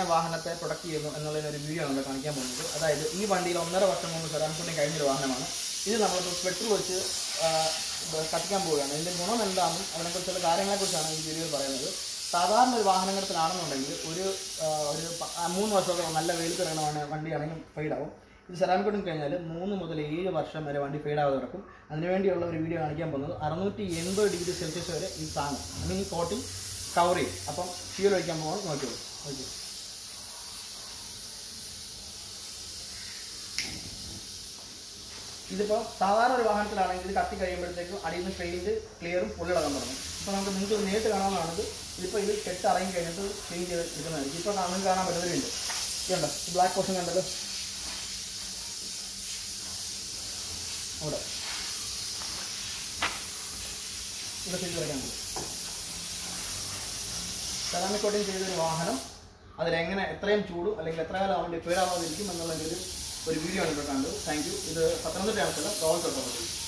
വാഹനത്തെ പ്രൊഡക്റ്റ് ചെയ്യുന്നു എന്നുള്ളതിന് ഒരു വീഡിയോ ആണ് നമ്മൾ കാണിക്കാൻ പോകുന്നത് അതായത് ഈ വണ്ടിയിൽ ഒന്നര വർഷം മുമ്പ് സെറാൻകുട്ടിയും കഴിഞ്ഞൊരു വാഹനമാണ് ഇത് നമ്മളിപ്പോൾ പെട്രോൾ വെച്ച് ആ, ഇത് കത്തിക്കാൻ പോവുകയാണ് ഇതിൻ്റെ ഗുണം എന്താണെന്നും അതിനെക്കുറിച്ചുള്ള കാര്യങ്ങളെക്കുറിച്ചാണ് ഈ വീഡിയോയിൽ പറയുന്നത് സാധാരണ ഒരു വാഹനങ്ങളിലാണെന്നുണ്ടെങ്കിൽ ഒരു ആ, ഒരു പ- ആ, മൂന്ന് വർഷമൊക്കെ നല്ല വെയിൽ കിടക്കണമാണ് വണ്ടിയാണെങ്കിൽ ഫെയ്ഡാവും ഇത് സെറാമിക്കോട്ടും കഴിഞ്ഞാൽ മൂന്ന് മുതൽ ഏഴ് വർഷം വരെ വണ്ടി ഫെയ്ഡാവാതെ കിടക്കും അതിനുവേണ്ടിയുള്ള ഒരു വീഡിയോ കാണിക്കാൻ പോകുന്നത് അറുന്നൂറ്റി എൺപത് ഡിഗ്രി സെൽഷ്യസ് വരെ ഈ സാധനം ഐ മീൻ ഈ കോട്ടിംഗ് കവർ ചെയ്യും അപ്പം ഫ്യൂൽ ഒഴിക്കാൻ പോകാൻ നോക്കിയോളൂ ഓക്കെ ഇതിപ്പോൾ സാധാരണ ഒരു വാഹനത്തിലാണെങ്കിൽ ഇത് കത്തി കഴിയുമ്പോഴത്തേക്കും അടിയിൽ നിന്ന് പെയിൻറ്റ് ക്ലിയറും പൊള്ളിളകാൻ തുടങ്ങും ഇപ്പോൾ നമുക്ക് നിങ്ങൾക്ക് നേരിട്ട് കാണാവുന്നതാണിത് ഇതിപ്പോൾ ഇത് കെട്ട് ഇറങ്ങി കഴിഞ്ഞിട്ട് ക്ലീൻ ചെയ്ത് എടുക്കുന്നതായിരിക്കും ഇപ്പോൾ നമുക്ക് കാണാൻ പറ്റുന്നവരുണ്ട് ഇതുണ്ടോ ബ്ലാക്ക് പോർഷൻ കണ്ടല്ലോ അവിടെ ഇവിടെ ചെയ്ത് വരയ്ക്കാൻ പറ്റും സെറാമിക് കോട്ടിങ് ചെയ്തൊരു വാഹനം അതിലെങ്ങനെ എത്രയും ചൂടും അല്ലെങ്കിൽ എത്ര കാലം അവൻ്റെ പേരാവാതിരിക്കും എന്നുള്ളതിൻ്റെ ഒരു ഒരു വീഡിയോ ആണ് ഇപ്പോൾ കണ്ടത് താങ്ക് യു ഇത് പത്തനംതിട്ട സ്ഥലം റോൾ തൊട്ടപ്പുറത്ത്